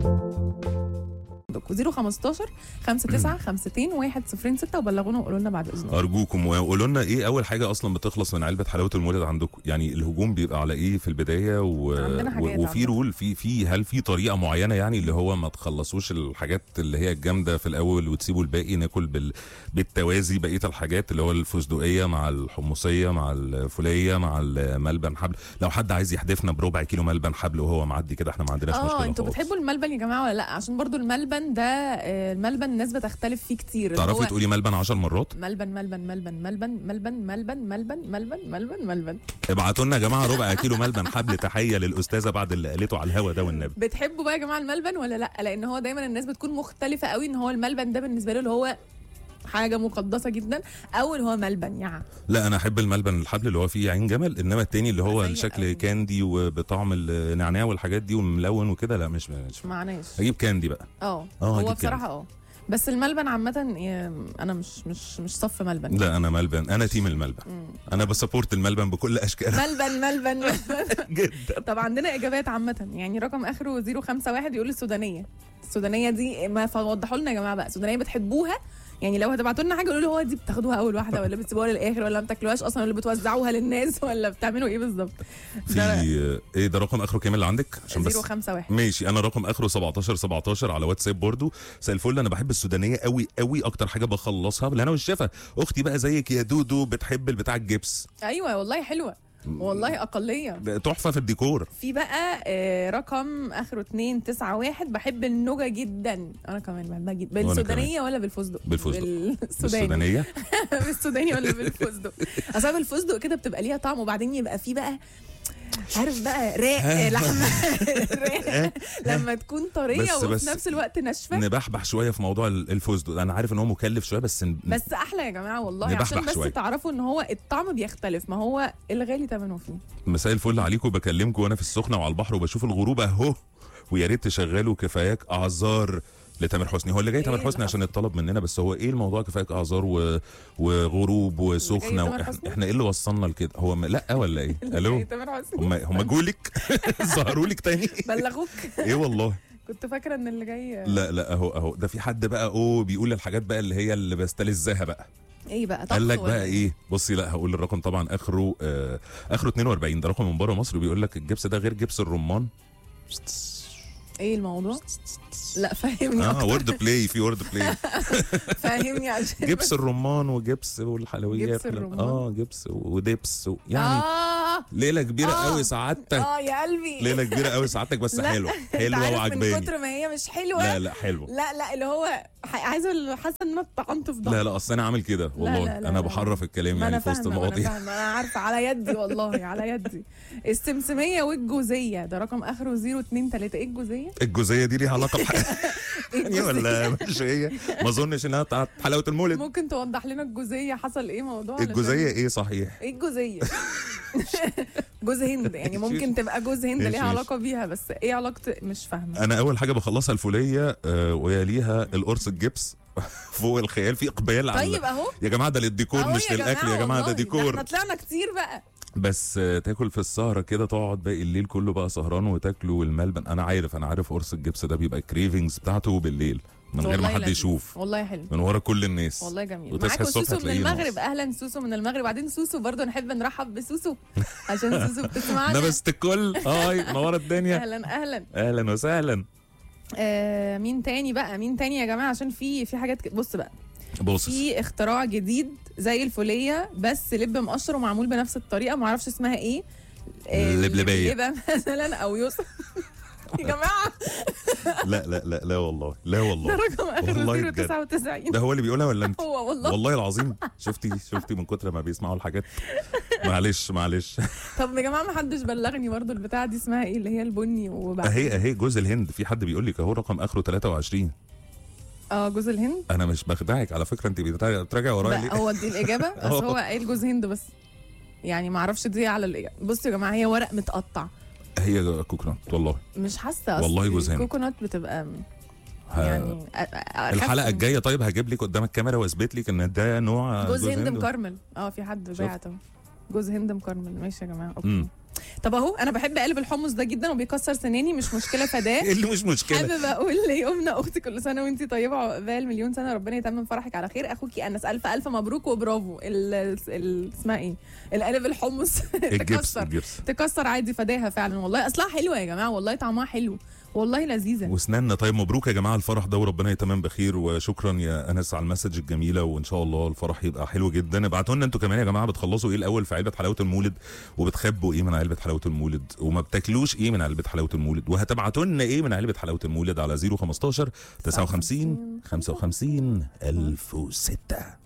عندكم 015 59 52 106 وبلغونا وقولوا لنا بعد اذنكم ارجوكم وقولوا لنا ايه اول حاجه اصلا بتخلص من علبه حلاوه المولد عندكم يعني الهجوم بيبقى على ايه في البدايه و... عندنا حاجات و... وفي عامة. رول في في هل في طريقه معينه يعني اللي هو ما تخلصوش الحاجات اللي هي الجامده في الاول وتسيبوا الباقي ناكل بال... بالتوازي بقيه الحاجات اللي هو الفستقيه مع الحمصيه مع الفوليه مع الملبن حبل لو حد عايز يحدفنا بربع كيلو ملبن حبل وهو معدي كده احنا ما عندناش مشكله اه انتوا خالص. بتحبوا الملبن يا جماعه ولا لا عشان برضو الملبن ده آه، الملبن الناس بتختلف فيه كتير اللي تعرفي هو تقولي ملبن 10 مرات ملبن ملبن ملبن ملبن ملبن ملبن ملبن ملبن ملبن ملبن ابعتوا لنا يا جماعه ربع كيلو ملبن حبل تحيه للاستاذه بعد اللي قالته على الهوا ده والنبي بتحبوا بقى يا جماعه الملبن ولا لا لان هو دايما الناس بتكون مختلفه قوي ان هو الملبن ده بالنسبه له اللي هو حاجه مقدسه جدا او اللي هو ملبن يعني لا انا احب الملبن الحبل اللي هو فيه عين جمل انما التاني اللي هو زي الشكل قوي. كاندي وبطعم النعناع والحاجات دي والملون وكده لا مش, مش معناش اجيب كاندي بقى اه اه هو هجيب بصراحه اه بس الملبن عامة ي- انا مش مش مش صف ملبن لا انا ملبن انا تيم الملبن انا بسبورت الملبن بكل اشكاله ملبن ملبن ملبن جدا طب عندنا اجابات عامة يعني رقم اخره 051 يقول السودانية السودانية دي ما فوضحوا لنا يا جماعة بقى السودانية بتحبوها يعني لو هتبعتوا لنا حاجه قولوا لي هو دي بتاخدوها اول واحده ولا بتسيبوها للاخر ولا ما بتاكلوهاش اصلا ولا بتوزعوها للناس ولا بتعملوا ايه بالظبط في ده ايه ده رقم اخره كام اللي عندك عشان بس 051 ماشي انا رقم اخره 17 17 على واتساب برضو مساء الفل انا بحب السودانيه قوي قوي اكتر حاجه بخلصها بالهنا والشفا اختي بقى زيك يا دودو بتحب البتاع الجبس ايوه والله حلوه والله اقليه ده تحفه في الديكور في بقى آه، رقم اخره 291 بحب النوجه جدا انا كمان بحبها جدا وأنا بالسودانيه ولا بالفستق بالفستق. بالسوداني السودانيه بالسوداني ولا بالفستق اصل بالفستق كده بتبقى ليها طعم وبعدين يبقى في بقى عارف بقى راق لحمه راق لما تكون طريه بس- وفي بس نفس الوقت ناشفه نبحبح شويه في موضوع ال- الفستق انا عارف ان هو مكلف شويه بس ن- بس احلى يا جماعه والله نبحبح عشان بس شوية. تعرفوا ان هو الطعم بيختلف ما هو الغالي ثمنه فيه مساء الفل عليكم بكلمكم وانا في السخنه وعلى البحر وبشوف الغروب اهو ويا ريت تشغلوا كفاياك اعذار لتامر حسني هو اللي جاي إيه تامر حسني العفو. عشان يطلب مننا بس هو ايه الموضوع كفاياك اعذار و... وغروب وسخنه تامر واحنا حسني؟ احنا ايه اللي وصلنا لكده هو م... لا ولا ايه الو تامر حسني هم هم جولك ظهروا لك تاني بلغوك ايه والله كنت فاكره ان اللي جاي لا لا اهو اهو ده في حد بقى اوه بيقول الحاجات بقى اللي هي اللي بستلذها بقى ايه بقى قال لك طبخ ولا بقى ايه بصي لا هقول الرقم طبعا اخره آه اخره 42 ده رقم من بره مصر بيقول لك الجبس ده غير جبس الرمان ايه الموضوع لا فهمني اه اكتر وورد بلاي في وورد بلاي فهمني عشان جبس الرمان وجبس والحلويات جبس الرمان. اه جبس ودبس و... يعني اه ليله كبيره آه. قوي سعادتك اه يا قلبي ليله كبيره قوي سعادتك بس لا، حلوه انت حلوه عارف من وعجباني كتر ما هي مش حلوه لا لا حلوه لا لا اللي هو ح- عايزه حاسه ان انا طعنت في ضهري لا لا اصل انا عامل كده والله لا، لا، انا لا. بحرف الكلام ما انا يعني في وسط فاهمه ما انا المواضيع فاهمه انا عارفه على يدي والله على يدي السمسميه والجوزيه ده رقم اخره 023 ايه الجوزيه؟ الجوزيه دي ليها علاقه بحاجه إيه الجوزية؟ ولا مش هي ما اظنش انها بتاعت حلاوه المولد ممكن توضح لنا الجوزيه حصل ايه موضوع علشان- الجوزيه ايه صحيح ايه الجوزيه؟ جوز هند يعني ممكن تبقى جوز هند ماشي، ليها ماشي. علاقه بيها بس ايه علاقه مش فاهمه انا اول حاجه بخلصها الفوليه آه ويليها القرص الجبس فوق الخيال في اقبال على طيب اهو يا جماعه ده للديكور أهو مش للاكل يا جماعه والله، ده ديكور احنا طلعنا كتير بقى بس آه، تاكل في السهره كده تقعد باقي الليل كله بقى سهران وتاكله والملبن انا عارف انا عارف قرص الجبس ده بيبقى كريفنجز بتاعته بالليل من غير ما والله حد لذيذ. يشوف والله حلو من ورا كل الناس والله جميل وتصحى معاكم الصبح سوسو من تلاقيه المغرب ناقص. اهلا سوسو من المغرب وبعدين سوسو برضه نحب نرحب بسوسو عشان سوسو بتسمعنا نبست الكل هاي منوره الدنيا اهلا اهلا اهلا وسهلا آه مين تاني بقى مين تاني يا جماعه عشان في في حاجات ك- بص بقى بص في اختراع جديد زي الفوليه بس لب مقشر ومعمول بنفس الطريقه ما اعرفش اسمها ايه آه، اللبلبية. اللبلبة مثلا او يوسف يا جماعه لا لا لا لا والله لا ده والله رقم والله اخره بجد. 099 ده هو اللي بيقولها ولا انت هو والله والله العظيم شفتي شفتي من كتر ما بيسمعوا الحاجات معلش معلش طب يا جماعه ما حدش بلغني برضه البتاعه دي اسمها ايه اللي هي البني وبعد اهي اهي جوز الهند في حد بيقول لك اهو رقم اخره 23 اه جوز الهند انا مش بخدعك على فكره انت بتراجع بتراجع ورايا لا ليه هو دي الاجابه بس أهو. هو قايل جوز هند بس يعني ما اعرفش دي على الاجابه بصوا يا جماعه هي ورق متقطع هي كوكونات والله مش حاسه أصل والله جوز هند. الكوكونات بتبقى ه- يعني أ- أ- أخف الحلقه من- الجايه طيب هجيب لك قدام الكاميرا واثبت لك ان ده نوع جوز هند مكرمل اه في حد شفت؟ بعته جوز هند مكرمل ماشي يا جماعه اوكي امم طب اهو انا بحب قالب الحمص ده جدا وبيكسر سناني مش مشكله فداه ايه اللي مش مشكله حابب اقول ليمنى اختي كل سنه وانت طيبه عقبال مليون سنه ربنا يتمم فرحك على خير اخوكي انس الف الف مبروك وبرافو ال ال اسمها ايه القالب الحمص الجبس تكسر الجبس تكسر عادي فداها فعلا والله اصلها حلوه يا جماعه والله طعمها حلو والله لذيذه واسناننا طيب مبروك يا جماعه الفرح ده وربنا يتمم بخير وشكرا يا انس على المسج الجميله وان شاء الله الفرح يبقى حلو جدا ابعتوا لنا انتوا كمان يا جماعه بتخلصوا ايه الاول في علبه حلاوه المولد وبتخبوا ايه من علبه حلاوه المولد وما بتاكلوش ايه من علبه حلاوه المولد وهتبعتوا لنا ايه من علبه حلاوه المولد على 015 59 55 1006